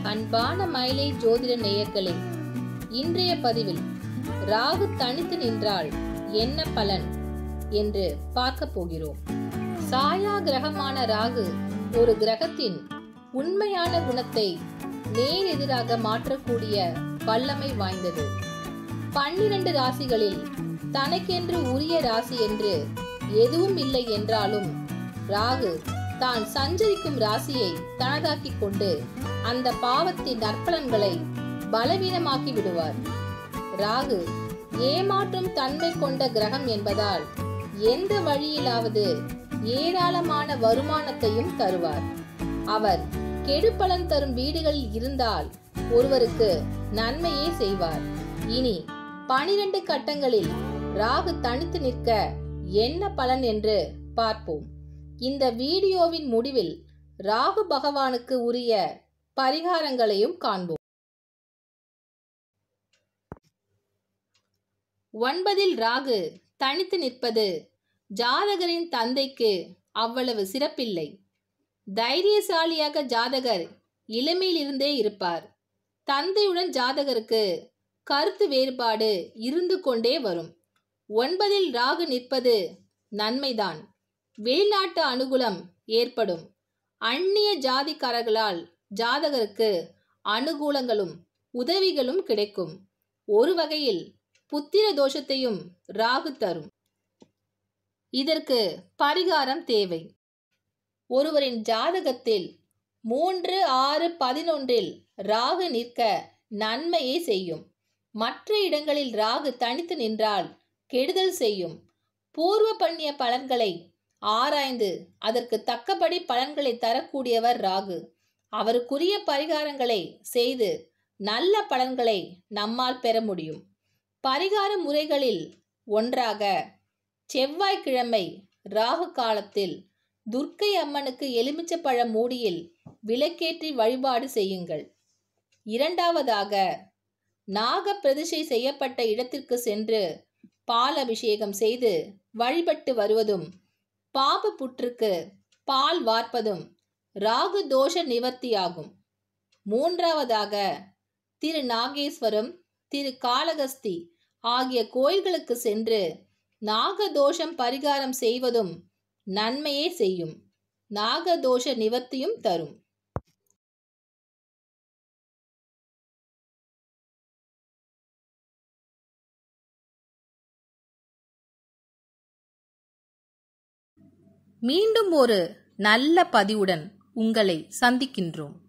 அன்பான மயிலை ஜோதிட நேயர்களே இன்றைய பதிவில் ராகு தனித்து நின்றால் என்ன பலன் என்று பார்க்க போகிறோம் சாயா கிரகமான ராகு ஒரு கிரகத்தின் உண்மையான குணத்தை நேர் எதிராக மாற்றக்கூடிய வல்லமை வாய்ந்தது பன்னிரண்டு ராசிகளில் தனக்கென்று உரிய ராசி என்று எதுவும் இல்லை என்றாலும் ராகு தான் சஞ்சரிக்கும் ராசியை தனதாக்கிக் கொண்டு அந்த பாவத்தின் நற்பலன்களை பலவீனமாக்கி விடுவார் ராகு ஏமாற்றும் தன்மை கொண்ட கிரகம் என்பதால் எந்த வழியிலாவது ஏராளமான வருமானத்தையும் தருவார் அவர் கெடுபலன் தரும் வீடுகளில் இருந்தால் ஒருவருக்கு நன்மையே செய்வார் இனி பனிரெண்டு கட்டங்களில் ராகு தனித்து நிற்க என்ன பலன் என்று பார்ப்போம் இந்த வீடியோவின் முடிவில் ராகு பகவானுக்கு உரிய பரிகாரங்களையும் காண்போம் ஒன்பதில் ராகு தனித்து நிற்பது ஜாதகரின் தந்தைக்கு அவ்வளவு சிறப்பில்லை தைரியசாலியாக ஜாதகர் இளமையிலிருந்தே இருப்பார் தந்தையுடன் ஜாதகருக்கு கருத்து வேறுபாடு இருந்து கொண்டே வரும் ஒன்பதில் ராகு நிற்பது நன்மைதான் வெளிநாட்டு அனுகூலம் ஏற்படும் அந்நிய ஜாதிக்காரர்களால் ஜாதகருக்கு அனுகூலங்களும் உதவிகளும் கிடைக்கும் ஒரு வகையில் புத்திர தோஷத்தையும் ராகு தரும் இதற்கு பரிகாரம் தேவை ஒருவரின் ஜாதகத்தில் மூன்று ஆறு பதினொன்றில் ராகு நிற்க நன்மையை செய்யும் மற்ற இடங்களில் ராகு தனித்து நின்றால் கெடுதல் செய்யும் பூர்வ பண்ணிய பலன்களை ஆராய்ந்து அதற்கு தக்கபடி பலன்களை தரக்கூடியவர் ராகு அவருக்குரிய பரிகாரங்களை செய்து நல்ல பலன்களை நம்மால் பெற முடியும் பரிகார முறைகளில் ஒன்றாக செவ்வாய்க்கிழமை ராகு காலத்தில் துர்க்கை அம்மனுக்கு எலுமிச்சப்பழ மூடியில் விளக்கேற்றி வழிபாடு செய்யுங்கள் இரண்டாவதாக நாக பிரதிஷ்டை செய்யப்பட்ட இடத்திற்கு சென்று பால் அபிஷேகம் செய்து வழிபட்டு வருவதும் பாப புற்றுக்கு பால் வார்ப்பதும் ராகு தோஷ நிவர்த்தியாகும் மூன்றாவதாக திரு நாகேஸ்வரம் திரு காளகஸ்தி ஆகிய கோயில்களுக்கு சென்று நாகதோஷம் பரிகாரம் செய்வதும் நன்மையே செய்யும் நாகதோஷ நிவர்த்தியும் தரும் மீண்டும் ஒரு நல்ல பதிவுடன் உங்களை சந்திக்கின்றோம்